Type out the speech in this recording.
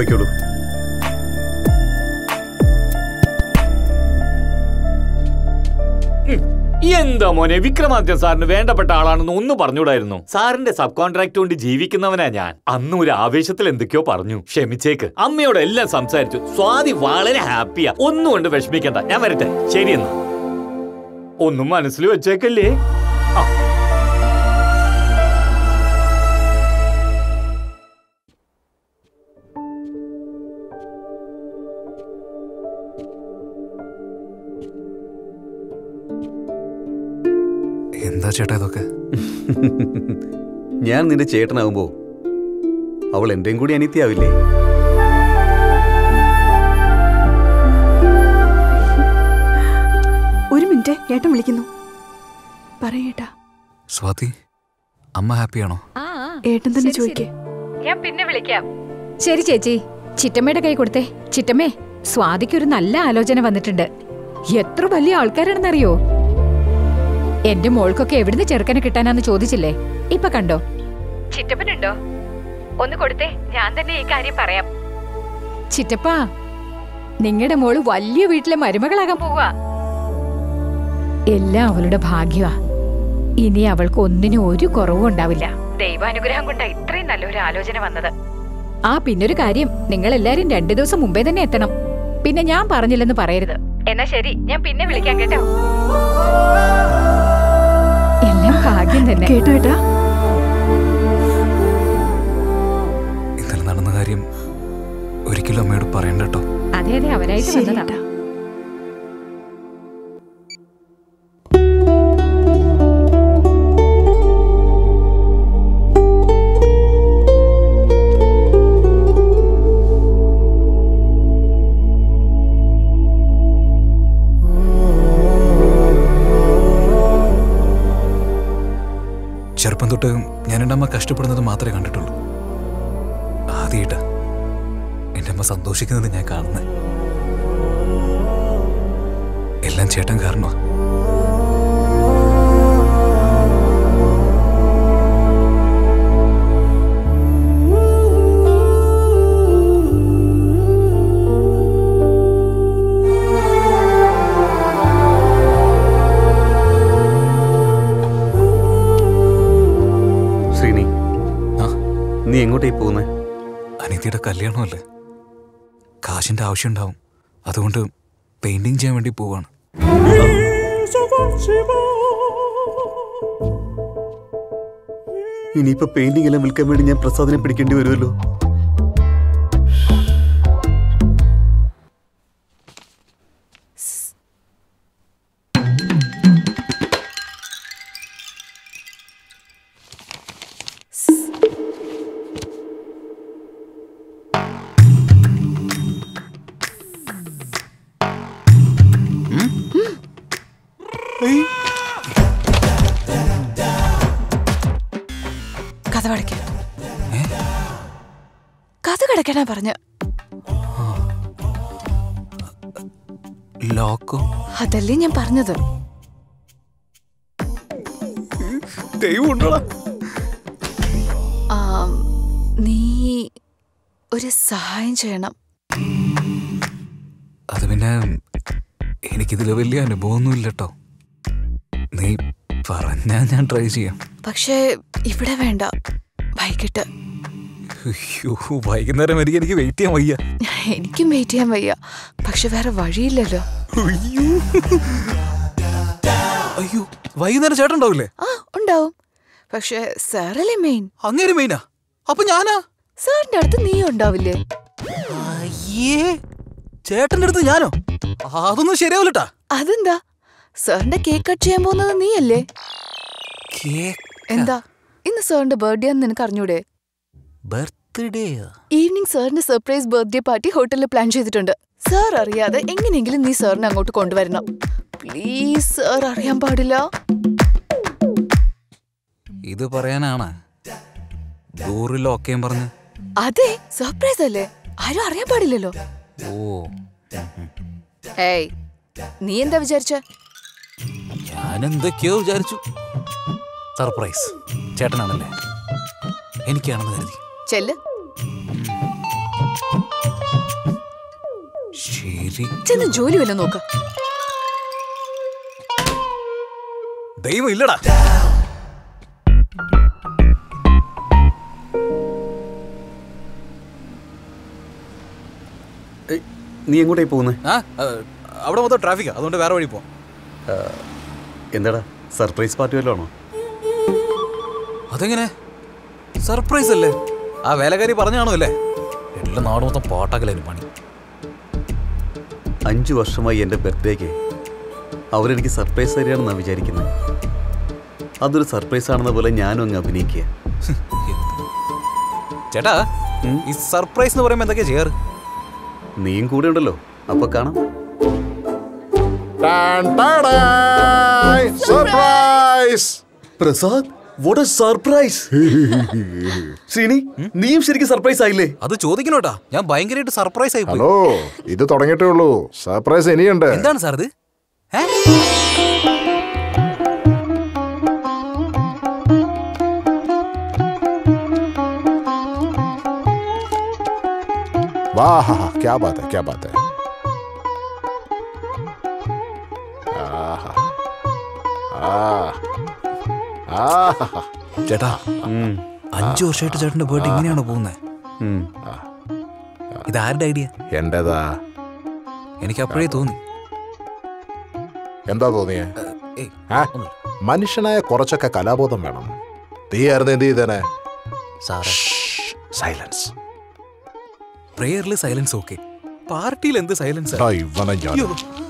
പൊയ്ക്കോളൂ എന്താ മോനെ വിക്രമാദിത്യ സാറിന് വേണ്ടപ്പെട്ട ആളാണെന്ന് ഒന്ന് പറഞ്ഞൂടായിരുന്നു സാറിന്റെ സബ് കോൺട്രാക്ട് കൊണ്ട് ജീവിക്കുന്നവനാ ഞാൻ അന്ന് ഒരു ആവേശത്തിൽ എന്തൊക്കെയോ പറഞ്ഞു ക്ഷമിച്ചേക്ക് അമ്മയോട് എല്ലാം സംസാരിച്ചു സ്വാതി വളരെ ഹാപ്പിയാ ഒന്നും കൊണ്ട് വിഷമിക്കണ്ട ഞാൻ വരട്ടെ ശരിയെന്നാ ഒന്നും മനസ്സിൽ വെച്ചേക്കല്ലേ ആ എന്താ ചേട്ടാ ഇതൊക്കെ ഞാൻ നിന്റെ ചേട്ടനാവുമ്പോ അവൾ എന്റെയും കൂടി അനിത്യാവില്ലേ ഒരു മിനിറ്റ് ഏട്ടൻ വിളിക്കുന്നു പറയേട്ടാ സ്വാതി അമ്മ ഹാപ്പിയാണോ ഏട്ടൻ തന്നെ ചോദിക്കേ ഞാൻ പിന്നെ വിളിക്കാം ശരി ചേച്ചി ചിറ്റമ്മയുടെ കൈ കൊടുത്തേ ചിറ്റമ്മേ സ്വാതിക്കൊരു നല്ല ആലോചന വന്നിട്ടുണ്ട് എത്ര വലിയ ആൾക്കാരാണെന്നറിയോ എന്റെ മോൾക്കൊക്കെ എവിടുന്ന് ചെറുക്കനെ കിട്ടാനാന്ന് ചോദിച്ചില്ലേ ഇപ്പൊ കണ്ടോ ചിറ്റപ്പനുണ്ടോ ഒന്ന് കൊടുത്തേ ഞാൻ തന്നെ ഈ കാര്യം പറയാം ചിറ്റപ്പാ നിങ്ങളുടെ മോള് വലിയ വീട്ടിലെ മരുമകളാകാൻ പോവാ എല്ലാം അവളുടെ ഭാഗ്യമാ ഇനി അവൾക്ക് ഒന്നിനും ഒരു കുറവും ഉണ്ടാവില്ല ദൈവാനുഗ്രഹം കൊണ്ടാ ഇത്രയും നല്ലൊരു ആലോചന വന്നത് ആ പിന്നൊരു കാര്യം നിങ്ങൾ എല്ലാരും രണ്ടു ദിവസം മുമ്പേ തന്നെ എത്തണം പിന്നെ ഞാൻ പറഞ്ഞില്ലെന്ന് പറയരുത് എന്നാ ശരി ഞാൻ പിന്നെ വിളിക്കാം കേട്ടോ എല്ലാം ഭാഗ്യം തന്നെ കേട്ടോ ഏട്ടാ ഇന്നലെ നടന്ന കാര്യം ഒരിക്കലും അമ്മയോട് പറയണ്ട കേട്ടോ അതെ അതെ അവരായിട്ട് ശരി വന്നതാ ഏട്ടാ ചെറുപ്പം തൊട്ട് ഞാൻ എൻ്റെ അമ്മ കഷ്ടപ്പെടുന്നത് മാത്രമേ കണ്ടിട്ടുള്ളൂ ആദ്യമായിട്ടാ എൻ്റെ അമ്മ സന്തോഷിക്കുന്നത് ഞാൻ കാണുന്നത് എല്ലാം ചേട്ടൻ കാരണമാ ശ്രീനി ആ നീ എങ്ങോട്ടേ പോകുന്നേ അനിത്യയുടെ കല്യാണമല്ലേ കാശിൻ്റെ ആവശ്യം ഉണ്ടാവും അതുകൊണ്ട് പെയിന്റിങ് ചെയ്യാൻ വേണ്ടി പോവാണ് ഇനിയിപ്പോ പെയിന്റിംഗ് എല്ലാം വിൽക്കാൻ വേണ്ടി ഞാൻ പ്രസാദിനെ പിടിക്കേണ്ടി വരുമല്ലോ കഥ അടയ്ക്കാൻ കഥ കിടക്കാനാ പറഞ്ഞ ലോക്കോ അതല്ലേ ഞാൻ പറഞ്ഞത് ദൈവം ഉണ്ടോടാ ആം, നീ ഒരു സഹായം ചെയ്യണം അത് പിന്നെ എനിക്കിതിൽ വലിയ അനുഭവമൊന്നുമില്ല കേട്ടോ നീ പറഞ്ഞാ ഞാൻ ട്രൈ ചെയ്യാം പക്ഷേ ഇവിടെ വേണ്ട വൈകിട്ട് അയ്യോ വൈകുന്നേരം വരെ എനിക്ക് വെയിറ്റ് ചെയ്യാൻ വയ്യ എനിക്കും വെയിറ്റ് ചെയ്യാൻ വയ്യ പക്ഷെ വേറെ വഴിയില്ലല്ലോ അയ്യോ അയ്യോ വൈകുന്നേരം ചേട്ടൻ ഉണ്ടാവില്ലേ ആ ഉണ്ടാവും പക്ഷെ സാറല്ലേ മെയിൻ അങ്ങേര് മെയിനാ അപ്പൊ ഞാനാ സാറിന്റെ അടുത്ത് നീ ഉണ്ടാവില്ലേ അയ്യേ ചേട്ടന്റെ അടുത്ത് ഞാനോ അതൊന്നും ശരിയാവില്ലട്ടാ അതെന്താ സാറിന്റെ കേക്ക് കട്ട് ചെയ്യാൻ പോകുന്നത് നീയല്ലേ എന്താ ഇന്ന് സാറിന്റെ ബർത്ത്ഡേ ആണെന്ന് നിനക്ക് അറിഞ്ഞൂടെ ബർത്ത്ഡേ ഈവനിങ് സാറിന്റെ സർപ്രൈസ് ബർത്ത്ഡേ പാർട്ടി ഹോട്ടലിൽ പ്ലാൻ ചെയ്തിട്ടുണ്ട് സാർ അറിയാതെ എങ്ങനെയെങ്കിലും നീ സാറിനെ അങ്ങോട്ട് കൊണ്ടുവരണം പ്ലീസ് സാർ അറിയാൻ പാടില്ല ഇത് പറയാനാണ് ഡോറിൽ ഓക്കേം പറഞ്ഞ് അതെ സർപ്രൈസ് അല്ലേ ആരും അറിയാൻ പാടില്ലല്ലോ ഓ ഏയ് നീ എന്താ വിചാരിച്ച ഞാൻ എന്തൊക്കെയോ വിചാരിച്ചു സർപ്രൈസ് ചേട്ടനാണല്ലേ എനിക്കാണെന്ന് കരുതി ചെല്ല് ചേച്ചി ചെന്ന് ജോലി വല്ല നോക്ക ദൈവം ഇല്ലടാ ഏയ്, നീ എങ്ങോട്ടായി പോകുന്നത് ആ ആ, അവിടെ മൊത്തം ട്രാഫിക്കാ അതുകൊണ്ട് വേറെ വഴി പോവാം എന്താടാ സർപ്രൈസ് പാർട്ടി വല്ലതും ആണോ അതെങ്ങനെ സർപ്രൈസ് അല്ലേ ആ വേലക്കാരി പറഞ്ഞാണോ അല്ലേ എല്ലാ നാട് മൊത്തം പാട്ടാക്കലായിരുന്നു പണി അഞ്ചു വർഷമായി എൻ്റെ ബർത്ത്ഡേക്ക് അവരെനിക്ക് സർപ്രൈസ് തരികയാണെന്നാണ് വിചാരിക്കുന്നത് അതൊരു സർപ്രൈസ് ആണെന്ന പോലെ ഞാനും അങ്ങ് അഭിനയിക്കുക ചേട്ടാ ഉം? ഈ സർപ്രൈസ് എന്ന് പറയുമ്പോൾ എന്തൊക്കെയാ ചെയ്യാറ് നീയും കൂടെ ഉണ്ടല്ലോ അപ്പൊ കാണാം surprise Prasad what a surprise Sreeni നീയും ശരിക്കും സർപ്രൈസ് ആയില്ലേ അത് ചോദിക്കണോട്ടാ ഞാൻ ഭയങ്കരമായിട്ട് സർപ്രൈസ് ആയി പോയി ഹലോ ഇത് തുടങ്ങിയിട്ടേ ഉള്ളൂ സർപ്രൈസ് ഇനിയുണ്ട് എന്താണ് സാർ ഇത് ഏ? वाह हा, हा, क्या बात है क्या बात है आहा, आ, आहा, ചേട്ടാ ഉം, അഞ്ചു വർഷമായിട്ട് ചേട്ടന്റെ ബർത്ത്ഡേ ഇങ്ങനെയാണോ പോകുന്നത് ഉം. ഇത് ആരുടെ ഐഡിയ എന്റേതാ എനിക്ക് അപ്പോഴേ തോന്നി എന്താ തോന്നിയേ ഏയ് ആ? മനുഷ്യനായ കുറച്ചൊക്കെ കലാബോധം വേണം നീ ആയിരുന്നു എന്ത് ചെയ്തേനെ സാറേ സൈലൻസ് പ്രേയറിൽ സൈലൻസ് ഓക്കെ പാർട്ടിയിൽ എന്ത് സൈലൻസ് ഇവനെ ഞാൻ